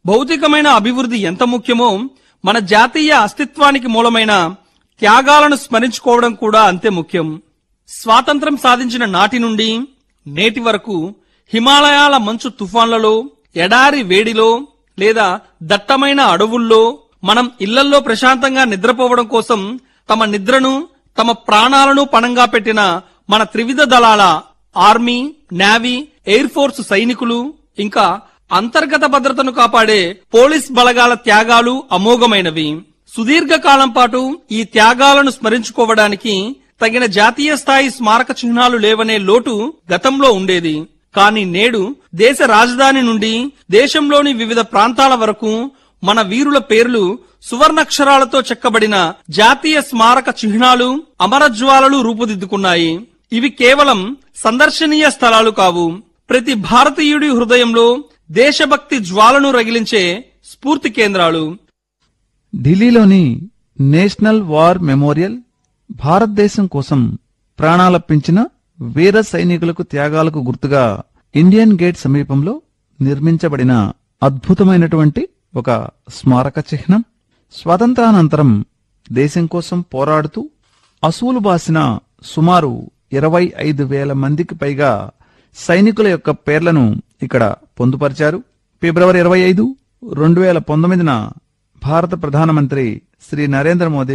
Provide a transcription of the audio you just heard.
భౌతికమైన అభివృద్ధి ఎంత ముఖ్యమో మన జాతీయ అస్తిత్వానికి మూలమైన త్యాగాలను స్మరించుకోవడం కూడా అంతే ముఖ్యం స్వాతంత్రం సాధించిన నాటి నుండి నేటి వరకు హిమాలయాల మంచు తుఫాన్లలో ఎడారి వేడిలో లేదా దట్టమైన అడవుల్లో మనం ఇళ్లల్లో ప్రశాంతంగా నిద్రపోవడం కోసం తమ నిద్రను తమ ప్రాణాలను పణంగా పెట్టిన మన త్రివిధ దళాల ఆర్మీ నేవీ ఎయిర్ ఫోర్స్ సైనికులు ఇంకా అంతర్గత భద్రతను కాపాడే పోలీస్ బలగాల త్యాగాలు అమోఘమైనవి సుదీర్ఘకాలం పాటు ఈ త్యాగాలను స్మరించుకోవడానికి తగిన జాతీయ స్థాయి స్మారక చిహ్నాలు లేవనే లోటు గతంలో ఉండేది కానీ నేడు దేశ రాజధాని నుండి దేశంలోని వివిధ ప్రాంతాల వరకు మన వీరుల పేర్లు సువర్ణక్షరాలతో చెక్కబడిన జాతీయ స్మారక చిహ్నాలు అమరజ్వాలలు రూపుదిద్దుకున్నాయి ఇవి కేవలం సందర్శనీయ స్థలాలు కావు ప్రతి భారతీయుడి హృదయంలో దేశభక్తి జ్వాలను రగిలించే స్ఫూర్తి కేంద్రాలు ఢిల్లీలోని నేషనల్ వార్ మెమోరియల్ భారతదేశం కోసం ప్రాణాలర్పించిన వీర సైనికులకు త్యాగాలకు గుర్తుగా ఇండియన్ గేట్ సమీపంలో నిర్మించబడిన అద్భుతమైనటువంటి ఒక స్మారక చిహ్నం స్వాతంత్రానంతరం దేశం కోసం పోరాడుతూ అసూలు బాసిన సుమారు ఇరవై ఐదు వేల మందికి పైగా సైనికుల యొక్క పేర్లను ఇక్కడ పొందుపరిచారు ఫిబ్రవరి ఇరవై ఐదు రెండు వేల పంతొమ్మిదిన భారత ప్రధానమంత్రి శ్రీ నరేంద్ర మోదీ